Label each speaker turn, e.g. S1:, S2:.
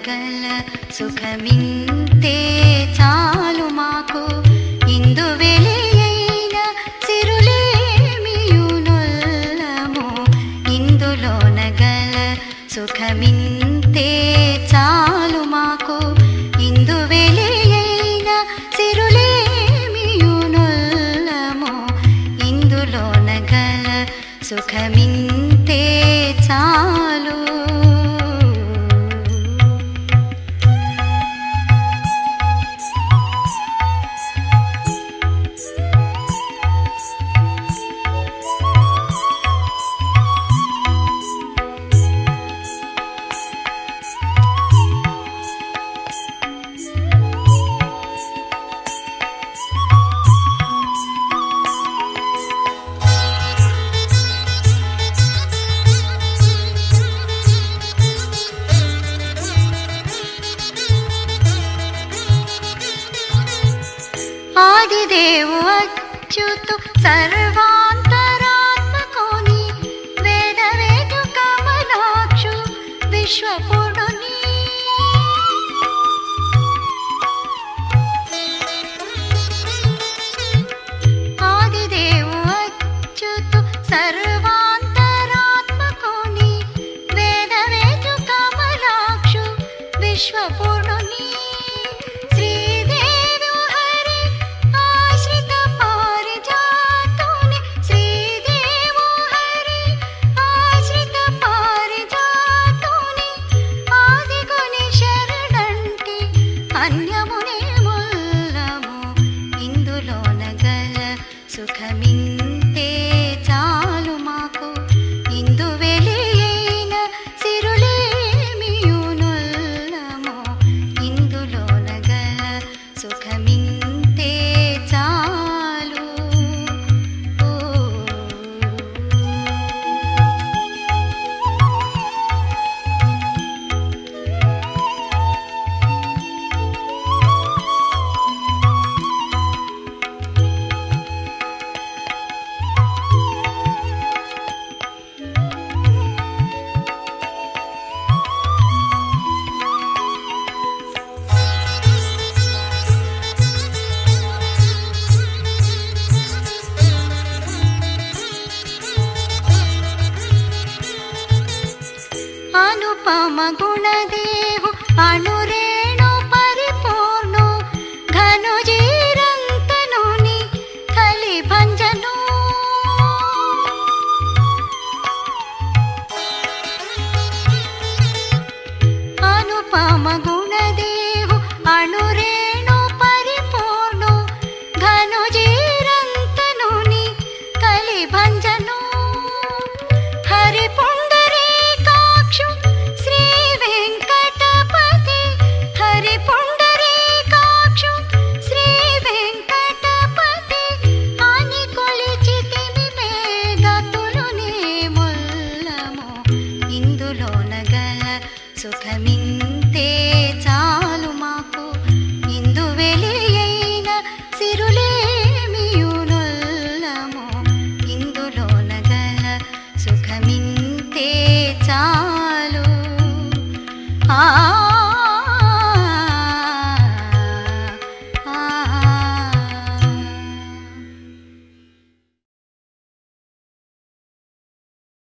S1: ఇందులోనగల సుఖమింతే చాలు మాకు ఇందు వెలియైన సిరులేమియునొల్లము ఇందులోనగల సుఖమింతే చాలు మాకు ఇందు వెలియైన సిరులేమియునొల్లము ఇందులోనగల సుఖమింతే చాలు ఆదిదేవు అచ్యుతు సర్వాంతరాత్మకోని వేద వేదు కమలాక్షు విశ్వపుడుని ఆదిదేవు అచ్యుతు సర్వాంతరాత్మకోని వేద వేదు కమలాక్షు విశ్వపుడుని శ్రీదేవి హరి ఆశ్రిత పారిజాతుని శ్రీదేవు హరి ఆశ్రిత పారిజాతుని ఆదిగుని శరణంటి అన్యమునే ముల్లము ఇందులోన గల సుఖమింతే చాలు మాకు ఇందు వెలియైన సిరులేమియునొల్లము ఇందులోన గల సుఖమింతే చాలు ఓ. అనుపమ గుణదేవు అణురేణు పరిపూర్ణు ఘను జీరంతనుని కలి భంజను అనుపమ గుణ